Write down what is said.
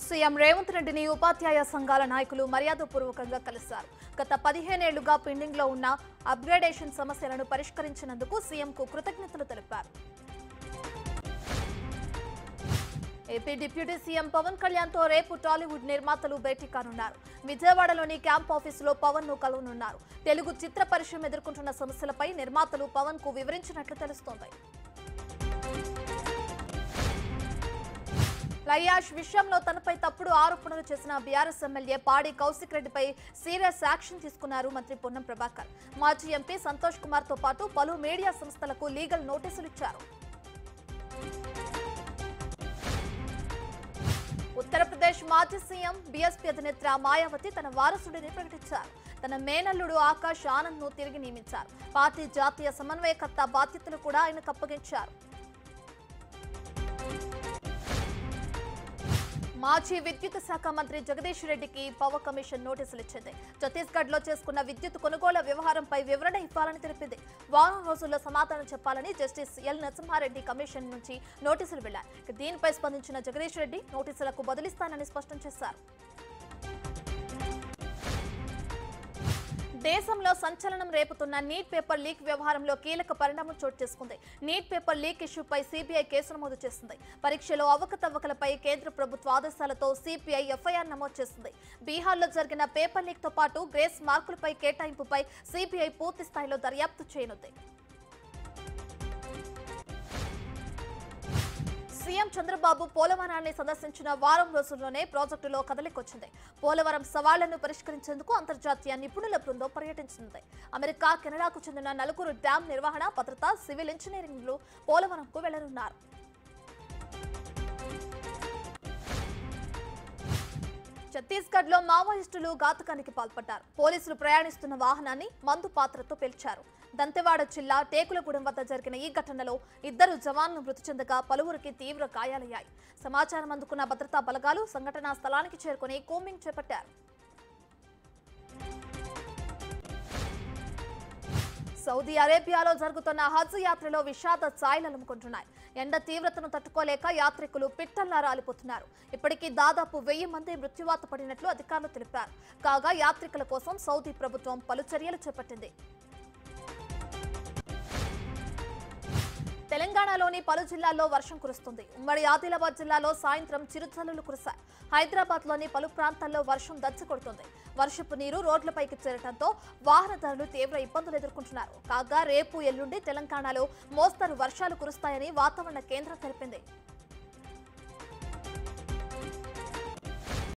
CM Revanth రెడ్డిని ఉపాధ్యాయ సంఘాల నాయకులు మర్యాదపూర్వకంగా కలిశారు గత పదిహేనేళ్లుగా పెండింగ్ లో ఉన్న అప్గ్రేడేషన్ సమస్యలను పరిష్కరించినందుకు సీఎంకు కృతజ్ఞతలు తెలిపారు AP deputy CM Pawan Kalyan తో రేపు టాలీవుడ్ నిర్మాతలు భేటీ కానున్నారు విజయవాడలోని క్యాంప్ ఆఫీసులో పవన్ ను కలవనున్నారు తెలుగు చిత్ర పరిశ్రమ ఎదుర్కొంటున్న సమస్యలపై నిర్మాతలు పవన్ కు వివరించినట్లు తెలుస్తోంది లయాష్ విషయంలో తనపై తప్పుడు ఆరోపణలు చేసిన బీఆర్ఎస్ ఎమ్మెల్యే పాడి కౌశిక్ రెడ్డిపై సీరియస్ యాక్షన్ తీసుకున్నారు మంత్రి పొన్నం ప్రభాకర్ మాజీ ఎంపీ సంతోష్ కుమార్ తో పాటు పలు మీడియా సంస్థలకు లీగల్ నోటీసులు ఇచ్చారు ఉత్తరప్రదేశ్ మాజీ సీఎం బీఎస్పీ అధినేత్ర మాయావతి తన వారసుడిని ప్రకటించారు తన మేనల్లుడు ఆకాష్ ఆనంద్ ను తిరిగి నియమించారు పార్టీ జాతీయ సమన్వయకర్త బాధ్యతలు కూడా ఆయనకు అప్పగించారు మాజీ విద్యుత్ శాఖ మంత్రి జగదీష్ రెడ్డికి పవర్ కమిషన్ నోటీసులు ఇచ్చింది ఛత్తీస్గఢ్ లో చేసుకున్న విద్యుత్ కొనుగోలు వ్యవహారంపై వివరణ ఇవ్వాలని తెలిపింది వారం రోజుల్లో సమాధానం చెప్పాలని జస్టిస్ ఎల్ నరసింహారెడ్డి కమిషన్ నుంచి నోటీసులు వెళ్లాయి ఇక దీనిపై స్పందించిన జగదీష్ రెడ్డి నోటీసులకు బదులిస్తానని స్పష్టం చేశారు దేశంలో సంచలనం రేపుతున్న నీట్ పేపర్ లీక్ వ్యవహారంలో కీలక పరిణామం చోటు చేసుకుంది నీట్ పేపర్ లీక్ ఇష్యూపై సిబిఐ కేసు నమోదు చేసింది పరీక్షలో అవకతవకలపై కేంద్ర ప్రభుత్వ ఆదేశాలతో సిపిఐ ఎఫ్ఐఆర్ నమోదు చేసింది బీహార్లో జరిగిన పేపర్ లీక్ తో పాటు గ్రేస్ మార్కులపై కేటాయింపుపై సిబిఐ పూర్తి స్థాయిలో దర్యాప్తు చేయనుంది సీఎం చంద్రబాబు పోలవరాన్ని సందర్శించిన వారం రోజుల్లోనే ప్రాజెక్టులో కదలికొచ్చింది పోలవరం సవాళ్లను పరిష్కరించేందుకు అంతర్జాతీయ నిపుణుల బృందం పర్యటించింది అమెరికా కెనడాకు చెందిన నలుగురు డ్యాం నిర్వహణ భద్రత సివిల్ ఇంజనీరింగ్లు పోలవరంకు వెళ్లనున్నారు ఛత్తీస్గఢ్ లో మావోయిస్టులు ఘాతకానికి పాల్పడ్డారు పోలీసులు ప్రయాణిస్తున్న వాహనాన్ని మందు పాత్రతో పేల్చారు దంతెవాడ జిల్లా టేకులగూడెం వద్ద జరిగిన ఈ ఘటనలో ఇద్దరు జవాన్లు మృతి చెందగా పలువురికి తీవ్ర గాయాలయ్యాయి సమాచారం అందుకున్న భద్రతా బలగాలు సంఘటనా స్థలానికి చేరుకుని కోంబింగ్ చేపట్టారు సౌదీ అరేబియాలో జరుగుతున్న హజ్ యాత్రలో విషాద ఛాయలు అలుముకుంటున్నాయి ఎండ తీవ్రతను తట్టుకోలేక యాత్రికులు పిట్టల్లా రాలిపోతున్నారు ఇప్పటికీ దాదాపు వెయ్యి మంది మృత్యువాత పడినట్లు అధికారులు తెలిపారు కాగా యాత్రికుల కోసం సౌదీ ప్రభుత్వం పలు చర్యలు చేపట్టింది తెలంగాణలోని పలు జిల్లాల్లో వర్షం కురుస్తుంది ఉమ్మడి ఆదిలాబాద్ జిల్లాలో సాయంత్రం చిరుజల్లులు కురిశాయి హైదరాబాద్ లోని పలు ప్రాంతాల్లో వర్షం దచ్చి కొడుతుంది వర్షపు నీరు రోడ్లపైకి చేరటంతో వాహనదారులు తీవ్ర ఇబ్బందులు ఎదుర్కొంటున్నారు కాగా రేపు ఎల్లుండి తెలంగాణలో మోస్తరు వర్షాలు కురుస్తాయని వాతావరణ కేంద్రం తెలిపింది